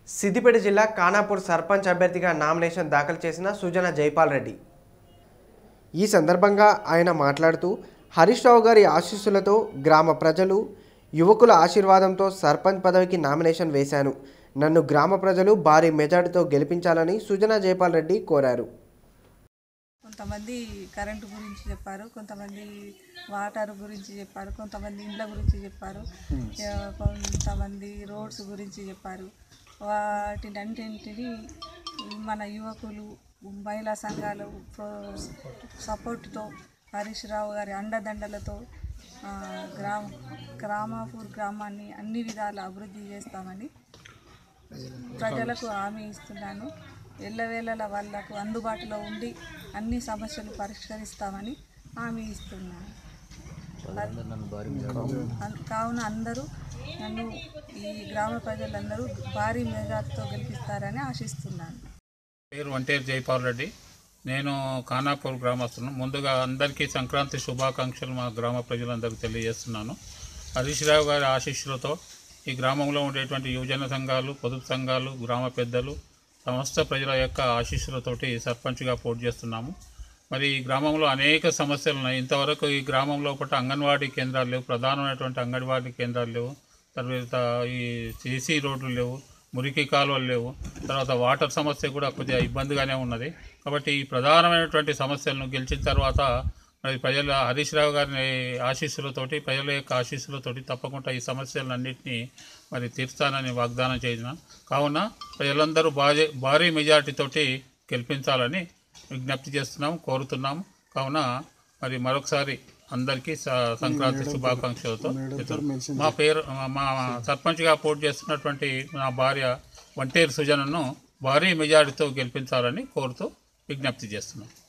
సిద్దిపేట జిల్లా ఖానాపూర్ సర్పంచ్ అభ్యర్థిగా నామినేషన్ దాఖలు చేసిన సుజన జైపాల్ రెడ్డి ఈ సందర్భంగా ఆయన మాట్లాడుతూ హరీష్ రావు గారి ఆశీస్సులతో గ్రామ ప్రజలు యువకుల ఆశీర్వాదంతో సర్పంచ్ పదవికి నామినేషన్ వేశాను నన్ను గ్రామ ప్రజలు భారీ మెజార్టీతో గెలిపించాలని సుజన జైపాల్ రెడ్డి కోరారు కొంతమంది కరెంటు గురించి చెప్పారు కొంతమంది వాటర్ గురించి చెప్పారు కొంతమంది ఇండ్ల గురించి చెప్పారు ఆ, కొంతమంది రోడ్స్ గురించి చెప్పారు వాటిని అన్నింటినీ మన యువకులు మహిళా సంఘాలు ప్రో- సపోర్టుతో హరీష్ రావు గారి అండదండలతో ఆ, గ్రామ గ్రామాపూర్ గ్రామాన్ని అన్ని విధాల అభివృద్ధి చేస్తామని ప్రజలకు హామీ ఇస్తున్నాను ఎల్లవేళల వాళ్ళకు అందుబాటులో ఉండి అన్ని సమస్యలు పరిష్కరిస్తామని హామీ ఇస్తున్నాను అన్- కావున అందరూ నన్ను ఈ గ్రామ ప్రజలందరూ భారీ మెజార్టీతో గెలిపిస్తారని ఆశిస్తున్నాను పేరు వంటేరు జైపాల్ రెడ్డి నేను ఖానాపూర్ గ్రామస్తులను ముందుగా అందరికీ సంక్రాంతి శుభాకాంక్షలు మా గ్రామ ప్రజలందరికీ తెలియజేస్తున్నాను హరీష్ రావు గారి ఆశీస్సులతో ఈ గ్రామంలో ఉండేటువంటి యువజన సంఘాలు పొదుపు సంఘాలు గ్రామ పెద్దలు సమస్త ప్రజల యొక్క ఆశీస్సులతోటి సర్పంచ్గా పోటీ చేస్తున్నాము మరి ఈ గ్రామంలో అనేక సమస్యలు ఉన్నాయి ఇంతవరకు ఈ గ్రామంలో ఒకటి అంగన్వాడీ కేంద్రాలు లేవు ప్రధానమైనటువంటి అంగన్వాడీ కేంద్రాలు లేవు తర్వాత ఈ సీసీ రోడ్లు లేవు మురికి కాలువలు లేవు తర్వాత వాటర్ సమస్య కూడా కొద్దిగా ఇబ్బందిగానే ఉన్నది కాబట్టి ఈ ప్రధానమైనటువంటి సమస్యలను గెలిచిన తర్వాత మరి ప్రజల హరీష్ రావు గారి ఆశీస్సులతోటి ప్రజల యొక్క ఆశీస్సులతోటి తప్పకుండా ఈ సమస్యలన్నింటినీ మరి తీర్స్తానని వాగ్దానం చేసిన కావున ప్రజలందరూ భారీ భారీ మెజార్టీతోటి గెలిపించాలని విజ్ఞప్తి చేస్తున్నాం కోరుతున్నాం కావున మరి మరొకసారి అందరికీ స- సంక్రాంతి శుభాకాంక్షలతో చెప్తున్నాం. మా పేరు మా సర్పంచ్గా పోటీ చేస్తున్నటువంటి నా భార్య వంటేరు సుజనను భారీ మెజారిటీతో గెలిపించాలని కోరుతూ విజ్ఞప్తి చేస్తున్నాం